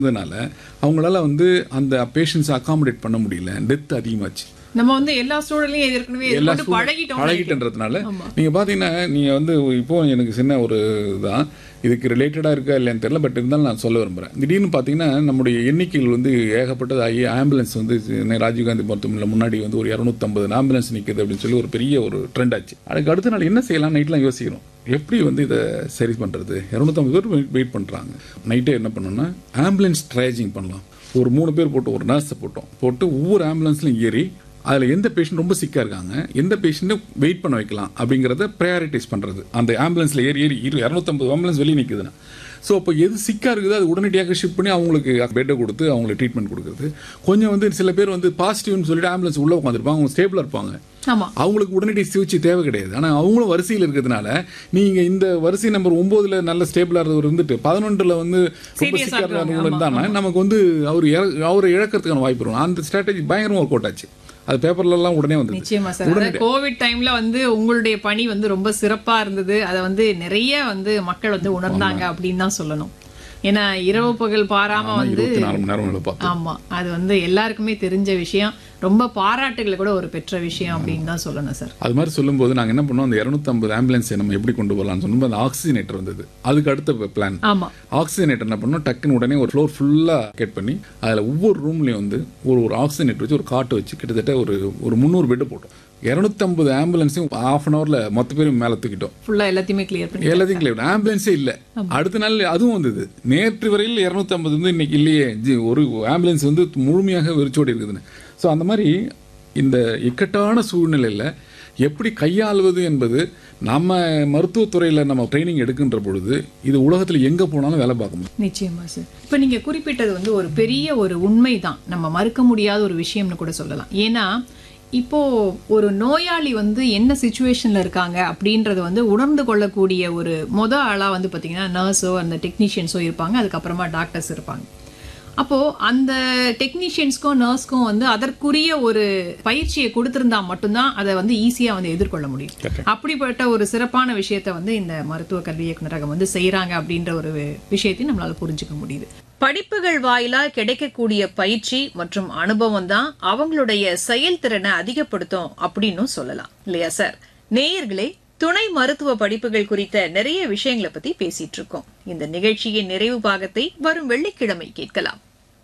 அதனால அவங்களால வந்து அந்த பேஷண்ட்ஸை அகாமடேட் பண்ண முடியல டெத் அதிகமாச்சு நம்ம வந்து எல்லா சூழலையும் ஏற்கனவே எல்லா எதிர்கொண்டு சூழ- பழகிட்டோம் பழகிட்டன்றதுனால நீங்க பாத்தீங்கன்னா நீங்க வந்து இப்போ எனக்கு சின்ன ஒரு இதுதான் இதுக்கு ரிலேட்டடா இருக்கா இல்லையான்னு தெரியல பட் இருந்தாலும் நான் சொல்ல விரும்புறேன் திடீர்னு பாத்தீங்கன்னா நம்முடைய எண்ணிக்கைகள் வந்து ஏகப்பட்டது ஆகி ஆம்புலன்ஸ் வந்து சென்னை ராஜீவ்காந்தி மருத்துவமனையில் முன்னாடி வந்து ஒரு இரநூத்தம்பது ஆம்புலன்ஸ் நிக்குது அப்படின்னு சொல்லி ஒரு பெரிய ஒரு ட்ரெண்ட் ஆச்சு அதுக்கு அடுத்த நாள் என்ன செய்யலாம் நைட்லாம் யோசிக்கிறோம் எப்படி வந்து இதை சரி பண்றது இரநூத்தம்பது பேர் வெயிட் பண்றாங்க நைட்டே என்ன பண்ணோம்னா ஆம்புலன்ஸ் ட்ரைஜிங் பண்ணலாம் ஒரு மூணு பேர் போட்டு ஒரு நர்ஸை போட்டோம் போட்டு ஒவ்வொரு ஆம்புலன்ஸ்லையும் ஏறி அதில் எந்த பேஷண்ட் ரொம்ப சிக்காக இருக்காங்க எந்த பேஷண்ட்டை வெயிட் பண்ண வைக்கலாம் அப்படிங்கிறத ப்ரையாரிட்டைஸ் பண்ணுறது அந்த ஆம்புலன்ஸில் ஏறி ஏறி இரு இரநூத்தம்பது ஆம்புலன்ஸ் வெளியே நிற்குதுன்னா ஸோ அப்போ எது சிக்காக இருக்குதோ அது உடனடியாக ஷிஃப்ட் பண்ணி அவங்களுக்கு பெட்டை கொடுத்து அவங்களுக்கு ட்ரீட்மெண்ட் கொடுக்குறது கொஞ்சம் வந்து சில பேர் வந்து பாசிட்டிவ்னு சொல்லிட்டு ஆம்புலன்ஸ் உள்ளே உட்காந்துருப்பாங்க அவங்க ஸ்டேபிளாக இருப்பாங்க ஆமா அவங்களுக்கு உடனடி சிகிச்சை தேவை கிடையாது ஆனால் அவங்களும் வரிசையில் இருக்கிறதுனால நீங்கள் இந்த வரிசை நம்பர் ஒம்போதுல நல்ல ஸ்டேபிளாக இருந்தவர் இருந்துட்டு பதினொன்றில் வந்து ரொம்ப Serious ஆ சிக்காக இருக்கிறவங்க, இருந்தவங்க இருந்தாங்கன்னா நமக்கு வந்து அவர் இற- அவரை இழக்கிறதுக்கான வாய்ப்பு இருக்கும் அந்த ஸ்ட்ராட்டஜி பயங்கரமாக ஒர்க் அவுட் ஆச்சு அது பேப்பர்ல எல்லாம் உடனே வந்தது நிச்சயமா சார் அதாவது கோவிட் டைம்ல வந்து உங்களுடைய பணி வந்து ரொம்ப சிறப்பா இருந்தது அதை வந்து நிறைய வந்து மக்கள் வந்து உணர்ந்தாங்க அப்படின்னு தான் சொல்லணும் ஏன்னா இரவு பகல் பாராம வந்து இருபத்தி நாலு மணி நேரம் வேலை பார்த்தோம் ஆமா அது வந்து எல்லாருக்குமே தெரிஞ்ச விஷயம் ரொம்ப பாராட்டுகளை கூட ஒரு பெற்ற விஷயம் அப்படின்னு தான் சொல்லணும் சார் அது மாதிரி சொல்லும்போது நாங்கள் என்ன பண்ணோம் அந்த இரநூத்தம்பது ஆம்புலன்ஸை நம்ம எப்படி கொண்டு போகலாம்னு சொல்லும்போது அந்த ஆக்சிஜனேட்டர் வந்தது அதுக்கு அடுத்த பிளான் ஆமா ஆக்சிஜனேட்டர் என்ன பண்ணோம் டக்குன்னு உடனே ஒரு ஃப்ளோர் ஃபுல்லாக கேட் பண்ணி அதில் ஒவ்வொரு ரூம்லேயும் வந்து ஒரு ஒரு ஆக்சிஜனேட்டர் வச்சு ஒரு காட்டு வச்சு கிட்டத்தட்ட ஒரு ஒரு முந்நூறு பெட்டு போட்டோம் இரநூத்தம்பது ஆம்புலன்ஸையும் ஆஃப் அன் ஹவரில் மொத்த பேரும் மேலே தூக்கிட்டோம் ஃபுல்லா எல்லாத்தையுமே கிளியர் பண்ணி எல்லாத்தையும் கிளியர் ஆம்புலன்ஸே இல்லை அடுத்த நாள் அதுவும் வந்தது நேற்று வரையில் இரநூத்தம்பது வந்து இன்னைக்கு இல்லையே ஜி, ஒரு ஆம்புலன்ஸ் வந்து முழுமையாக வெறிச்சோடி இருக்குதுன்னு ஸோ அந்த மாதிரி இந்த இக்கட்டான சூழ்நிலையில் எப்படி கையாளுவது என்பது நம்ம மருத்துவத்துறையில் நம்ம ட்ரைனிங் எடுக்கின்ற பொழுது இது உலகத்தில் எங்கே போனாலும் வேலை பார்க்க முடியும் நிச்சயமா சார் இப்போ நீங்க குறிப்பிட்டது வந்து ஒரு பெரிய ஒரு உண்மைதான் நம்ம மறுக்க முடியாத ஒரு விஷயம்னு கூட சொல்லலாம் ஏன்னா இப்போ ஒரு நோயாளி வந்து என்ன சுச்சுவேஷன்ல இருக்காங்க அப்படின்றத வந்து உணர்ந்து கொள்ளக்கூடிய ஒரு மொத ஆளா வந்து பாத்தீங்கன்னா நர்ஸோ அந்த டெக்னீஷியன்ஸோ இருப்பாங்க அதுக்கப்புறமா டாக்டர்ஸ் இருப்பாங்க அப்போ அந்த டெக்னீஷியன்ஸ்க்கும் நர்ஸ்க்கும் வந்து அதற்குரிய ஒரு பயிற்சியை கொடுத்திருந்தா மட்டும்தான் அதை வந்து ஈஸியா வந்து எதிர்கொள்ள முடியும் அப்படிப்பட்ட ஒரு சிறப்பான விஷயத்தை வந்து இந்த மருத்துவ கல்வி இயக்குநரகம் வந்து செய்றாங்க அப்படின்ற ஒரு விஷயத்தையும் நம்மளால புரிஞ்சுக்க முடியுது படிப்புகள் வாயிலா கிடைக்கக்கூடிய பயிற்சி மற்றும் அனுபவம் தான் அவங்களுடைய செயல்திறனை அதிகப்படுத்தும் அப்படின்னும் சொல்லலாம் இல்லையா சார் நேயர்களே துணை மருத்துவ படிப்புகள் குறித்த நிறைய விஷயங்களை பத்தி பேசிட்டு இருக்கோம் இந்த நிகழ்ச்சியின் நிறைவு பாகத்தை வரும் வெள்ளிக்கிழமை கேட்கலாம்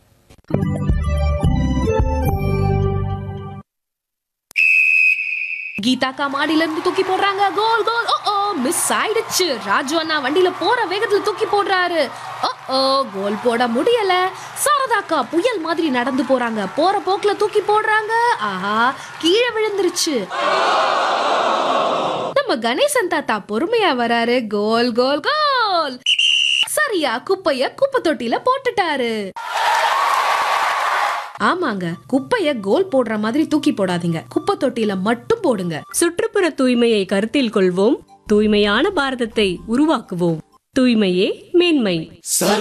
கீதாக்கா மாடியில இருந்து தூக்கி போடுறாங்க கோல் கோல் ஓ ஓ மிஸ் ஆயிடுச்சு ராஜு அண்ணா வண்டியில போற வேகத்துல தூக்கி போடுறாரு ஓ ஓ கோல் போட முடியல சாரதாக்கா புயல் மாதிரி நடந்து போறாங்க போற போக்குல தூக்கி போடுறாங்க ஆஹா கீழே விழுந்துருச்சு நம்ம கணேசன் தாத்தா பொறுமையா வராரு கோல் கோல் கோல் சரியா குப்பைய குப்பை தொட்டில போட்டுட்டாரு ஆமாங்க குப்பைய கோல் போடுற மாதிரி தூக்கி போடாதீங்க குப்பை தொட்டில மட்டும் போடுங்க சுற்றுப்புற தூய்மையை கருத்தில் கொள்வோம் தூய்மையான பாரதத்தை உருவாக்குவோம் தூய்மையே மேன்மை